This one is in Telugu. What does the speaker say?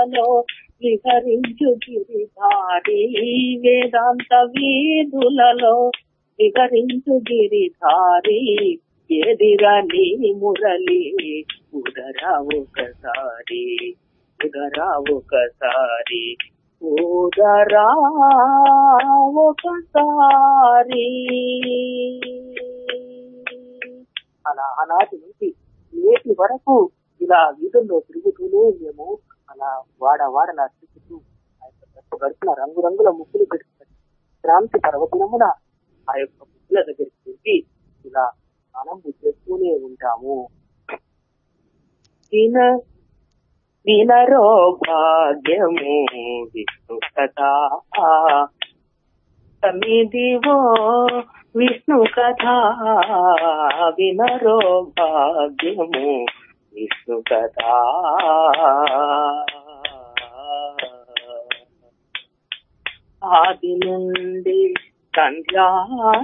లో విహరించు గిరిధారి వేదాంత వీధులలో విహరించు గిరిధారి ఎదిరా నీ మురళి ఉదరా ఒకసారి ఉదరా ఒకసారి ఉదరా ఒకసారి అలా ఆనాటి నుంచి నేటి వరకు ఇలా వీధుల్లో తిరుగుతూనే మేము అలా వాడ వాడలా తిరుగుతూ ఆ యొక్క గడప గడుపున రంగురంగుల ముగ్గులు పెట్టుకుని క్రాంతి పర్వదినమున ఆ యొక్క ముగ్గుల దగ్గరికి వెళ్ళి ఇలా ఆనందం చేస్తూనే ఉంటాము విన వినరో భాగ్యము విష్ణు కథ సమిదివో విష్ణు కథ వినరో భాగ్యము విష్ణు కథ ఆది నుండి సంధ్యా